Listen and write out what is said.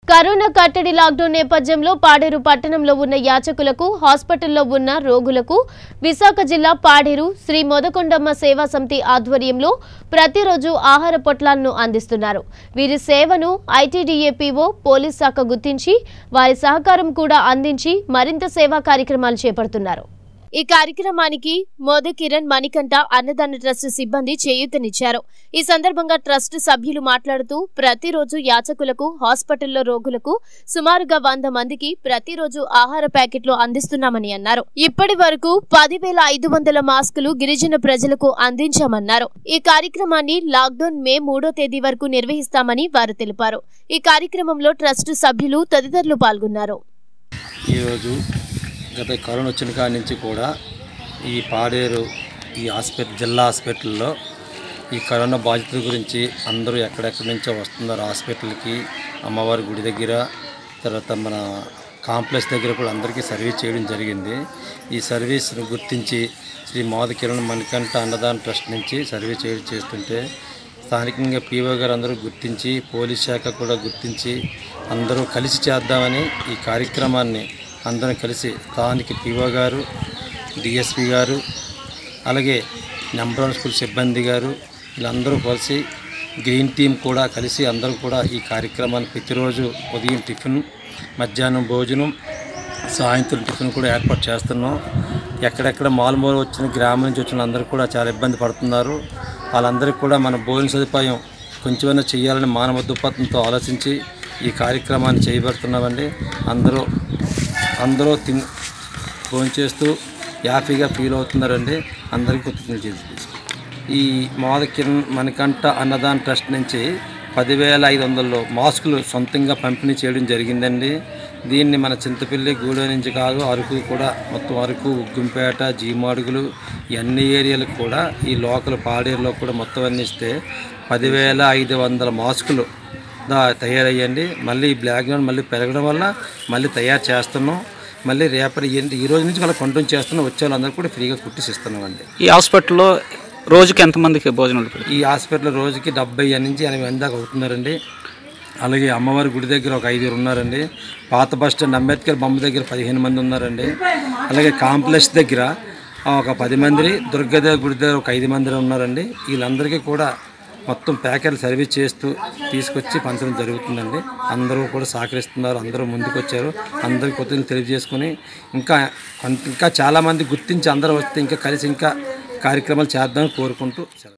corona కట్టడి lockdown నేపథ్యంలో పాడేరు పట్టణంలో ఉన్న యాచకులకు హాస్పిటల్లో ఉన్న రోగులకు విశాఖ జిల్లా పాడేరు శ్రీ మొదకొండమ్మ సేవా సమితి ఆధ్వర్యంలో ప్రతిరోజు ఆహార పొట్లాలను అందిస్తున్నారు వీరి సేవను ఐటీడీఏపీఓ పోలీస్ శాఖ గుర్తించి వారి సహకారం కూడా అందించి మరింత సేవా కార్యక్రమాలు చేపడుతున్నారు ఈ కార్యక్రమానికి మోదీ కిరణ్ మణికంఠ అన్నదాన ట్రస్ట్ సిబ్బంది చేయూతనిచ్చారు ఈ సందర్భంగా ట్రస్ట్ సభ్యులు మాట్లాడుతూ ప్రతిరోజు యాచకులకు హాస్పిటల్లో రోగులకు సుమారుగా వంద మందికి ప్రతిరోజు ఆహార ప్యాకెట్లు అందిస్తున్నామని అన్నారు ఇప్పటి వరకు పదివేల ఐదు వందల మాస్కులు గిరిజన ప్రజలకు అందించామన్నారు ఈ కార్యక్రమాన్ని లాక్డౌన్ మే మూడో తేదీ వరకు నిర్వహిస్తామని వారు తెలిపారు ఈ కార్యక్రమంలో ట్రస్ట్ సభ్యులు తదితరులు పాల్గొన్నారు ఈరోజు గత కరోనా వచ్చిన కాడి నుంచి కూడా ఈ పాడేరు ఈ హాస్పిటల్ జిల్లా హాస్పిటల్లో ఈ కరోనా బాధితుల గురించి అందరూ ఎక్కడెక్కడి నుంచో వస్తున్నారు హాస్పిటల్కి అమ్మవారి గుడి దగ్గర తర్వాత మన కాంప్లెక్స్ దగ్గర కూడా అందరికీ సర్వీస్ చేయడం జరిగింది ఈ సర్వీస్ను గుర్తించి శ్రీ మోద కిరణ్ మణికంఠ అన్నదాన ట్రస్ట్ నుంచి సర్వీస్ చేయడం చేస్తుంటే స్థానికంగా పీఓ గారు అందరూ గుర్తించి పోలీస్ శాఖ కూడా గుర్తించి అందరూ కలిసి చేద్దామని ఈ కార్యక్రమాన్ని అందరం కలిసి స్థానిక పీఓ గారు డిఎస్పి గారు అలాగే నెంబర్ వన్ స్కూల్ సిబ్బంది గారు వీళ్ళందరూ కలిసి గ్రీన్ టీం కూడా కలిసి అందరూ కూడా ఈ కార్యక్రమాన్ని ప్రతిరోజు ఉదయం టిఫిన్ మధ్యాహ్నం భోజనం సాయంత్రం టిఫిన్ కూడా ఏర్పాటు చేస్తున్నాం ఎక్కడెక్కడ మాలుమూల వచ్చిన గ్రామం నుంచి వచ్చిన అందరూ కూడా చాలా ఇబ్బంది పడుతున్నారు వాళ్ళందరికీ కూడా మన భోజన సదుపాయం కొంచెమైనా చేయాలని మానవ దుప్పతంతో ఆలోచించి ఈ కార్యక్రమాన్ని చేయబడుతున్నామండి అందరూ అందరూ తిన్ భోజనం చేస్తూ హ్యాపీగా ఫీల్ అవుతున్నారండి అందరికీ కృతజ్ఞతలు చేసి ఈ మాద కిరణ్ మణికంఠ అన్నదాన్ ట్రస్ట్ నుంచి పదివేల ఐదు వందలు మాస్కులు సొంతంగా పంపిణీ చేయడం జరిగిందండి దీన్ని మన చింతపల్లి గూడెం నుంచి కాదు అరకు కూడా మొత్తం అరకు ఉగ్గుంపేట జీమాడుగులు ఈ అన్ని ఏరియాలకు కూడా ఈ లోకల్ పాడేరులో కూడా మొత్తం అన్ని ఇస్తే పదివేల ఐదు వందల మాస్కులు దా తయారయ్యండి మళ్ళీ ఈ బ్లాక్ గ్రౌండ్ మళ్ళీ పెరగడం వల్ల మళ్ళీ తయారు చేస్తున్నాం మళ్ళీ రేపటి ఏంటి ఈ రోజు నుంచి మళ్ళీ కంటిన్యూ చేస్తున్నాం వచ్చే వాళ్ళందరూ కూడా ఫ్రీగా కుట్టిసి ఇస్తున్నామండి ఈ హాస్పిటల్లో రోజుకి ఎంతమందికి భోజనాలు పెడతారు ఈ హాస్పిటల్ రోజుకి డెబ్బై నుంచి ఎనభై మంది దాకా అవుతున్నారండి అలాగే అమ్మవారి గుడి దగ్గర ఒక ఐదుగురు ఉన్నారండి పాత బస్ స్టాండ్ అంబేద్కర్ బొమ్మ దగ్గర పదిహేను మంది ఉన్నారండి అలాగే కాంప్లెక్స్ దగ్గర ఆ, ఒక పది మంది దుర్గాదేవి గుడి దగ్గర ఒక ఐదు మంది ఉన్నారండి వీళ్ళందరికీ కూడా మొత్తం ప్యాకెట్లు సర్వీస్ చేస్తూ తీసుకొచ్చి పంచడం జరుగుతుందండి అందరూ కూడా సహకరిస్తున్నారు అందరూ ముందుకు వచ్చారు అందరికీ కొత్తగా తెలియజేసుకొని ఇంకా కొంత- ఇంకా చాలామంది గుర్తించి అందరూ వస్తే ఇంకా కలిసి ఇంకా కార్యక్రమాలు చేద్దామని కోరుకుంటూ సెలవు